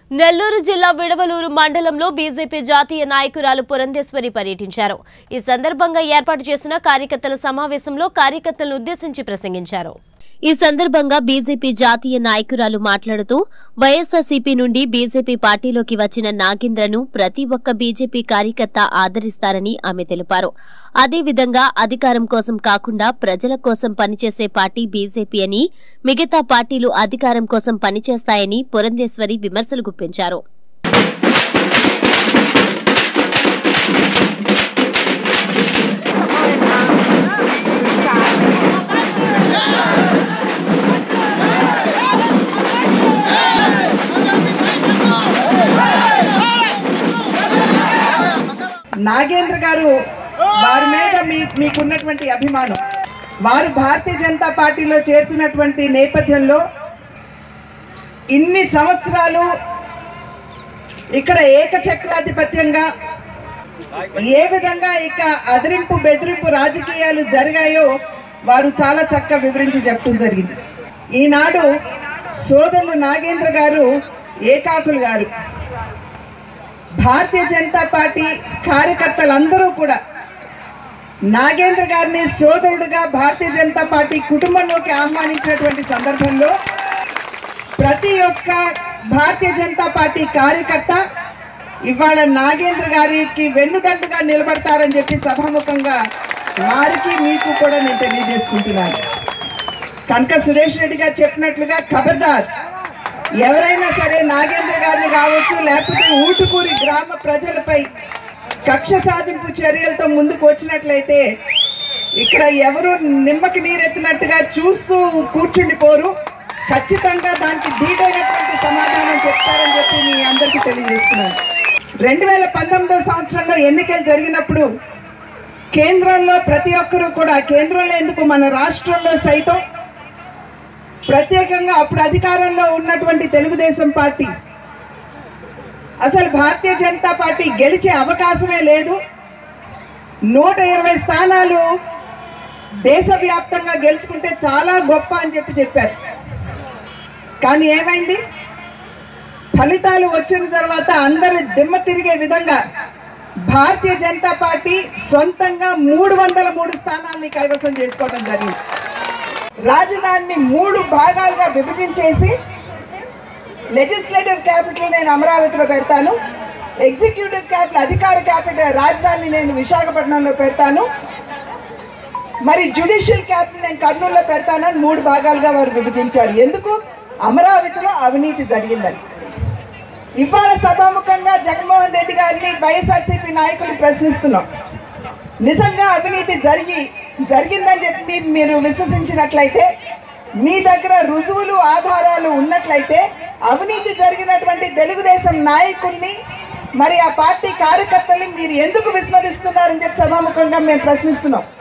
నెల్లూరు జిల్లా విడవలూరు మండలంలో బీజేపీ జాతీయ నాయకురాలు పురంధేశ్వరి పర్యటించారు ఈ సందర్భంగా ఏర్పాటు చేసిన కార్యకర్తల సమావేశంలో కార్యకర్తలను ఉద్దేశించి ప్రసంగించారు ఈ సందర్భంగా బీజేపీ జాతీయ నాయకురాలు మాట్లాడుతూ వైఎస్ఆర్సీపీ నుండి బీజేపీ పార్టీలోకి వచ్చిన నాగేంద్రను ప్రతి ఒక్క బీజేపీ కార్యకర్త ఆదరిస్తారని ఆమె తెలిపారు అదేవిధంగా అధికారం కోసం కాకుండా ప్రజల కోసం పనిచేసే పార్టీ బీజేపీ అని మిగతా పార్టీలు అధికారం కోసం పనిచేస్తాయని పురంధేశ్వరి విమర్శలు గుప్పించారు నాగేంద్ర గారు వారి మీద మీ మీకున్నటువంటి అభిమానం వారు భారతీయ జనతా పార్టీలో చేరుతున్నటువంటి నేపథ్యంలో ఇన్ని సంవత్సరాలు ఇక్కడ ఏకచక్రాధిపత్యంగా ఏ విధంగా ఇక అదిరింపు బెదిరింపు రాజకీయాలు జరిగాయో వారు చాలా చక్కగా వివరించి చెప్పడం జరిగింది ఈనాడు సోదరులు నాగేంద్ర గారు ఏకాకులు గారు భారతీయ జనతా పార్టీ కార్యకర్తలందరూ కూడా నాగేంద్ర గారిని సోదరుడుగా భారతీయ జనతా పార్టీ కుటుంబంలోకి ఆహ్వానించినటువంటి సందర్భంలో ప్రతి ఒక్క భారతీయ జనతా పార్టీ కార్యకర్త ఇవాళ నాగేంద్ర గారికి వెన్నుదండుగా నిలబడతారని చెప్పి సభాముఖంగా వారికి మీకు కూడా నేను తెలియజేసుకుంటున్నాను కనుక సురేష్ రెడ్డి గారు చెప్పినట్లుగా ఖబర్దార్ ఎవరైనా సరే నాగేంద్ర గారిని కావచ్చు లేకపోతే ఊటుకూరి గ్రామ ప్రజలపై కక్ష సాధింపు చర్యలతో ముందుకు వచ్చినట్లయితే ఇక్కడ ఎవరు నిమ్మకి నీరెత్తినట్టుగా చూస్తూ కూర్చుండిపోరు ఖచ్చితంగా దానికి ధీటైనటువంటి సమాధానం చెప్తారని చెప్పి మీ అందరికీ తెలియజేస్తున్నాను రెండు వేల పంతొమ్మిదో సంవత్సరంలో ఎన్నికలు జరిగినప్పుడు కేంద్రంలో ప్రతి ఒక్కరూ కూడా కేంద్రంలో ఎందుకు మన రాష్ట్రంలో సైతం ప్రత్యేకంగా అప్పుడు అధికారంలో ఉన్నటువంటి తెలుగుదేశం పార్టీ అసలు భారతీయ జనతా పార్టీ గెలిచే అవకాశమే లేదు నూట ఇరవై స్థానాలు దేశవ్యాప్తంగా గెలుచుకుంటే చాలా గొప్ప అని చెప్పి చెప్పారు కానీ ఏమైంది ఫలితాలు వచ్చిన తర్వాత అందరి దిమ్మ తిరిగే విధంగా భారతీయ జనతా పార్టీ సొంతంగా మూడు వందల మూడు స్థానాల్ని కైవసం చేసుకోవడం జరిగింది రాజధానిని మూడు భాగాలుగా విభజించేసి లెజిస్లేటివ్ క్యాపిటల్ నేను అమరావతిలో పెడతాను ఎగ్జిక్యూటివ్ క్యాపిటల్ అధికార క్యాపిటల్ రాజధాని నేను విశాఖపట్నంలో పెడతాను మరి జ్యుడిషియల్ క్యాపిటల్ నేను కర్నూలులో పెడతానని మూడు భాగాలుగా వారు విభజించారు ఎందుకు అమరావతిలో అవినీతి జరిగిందని ఇవాళ సభాముఖంగా జగన్మోహన్ రెడ్డి గారిని వైఎస్ఆర్సీపీ నాయకులు ప్రశ్నిస్తున్నాం నిజంగా అవినీతి జరిగి జరిగిందని చెప్పి మీరు మీరు విశ్వసించినట్లయితే మీ దగ్గర రుజువులు ఆధారాలు ఉన్నట్లయితే అవినీతి జరిగినటువంటి తెలుగుదేశం నాయకుల్ని మరి ఆ పార్టీ కార్యకర్తల్ని మీరు ఎందుకు విస్మరిస్తున్నారని చెప్పి సభాముఖంగా మేము ప్రశ్నిస్తున్నాం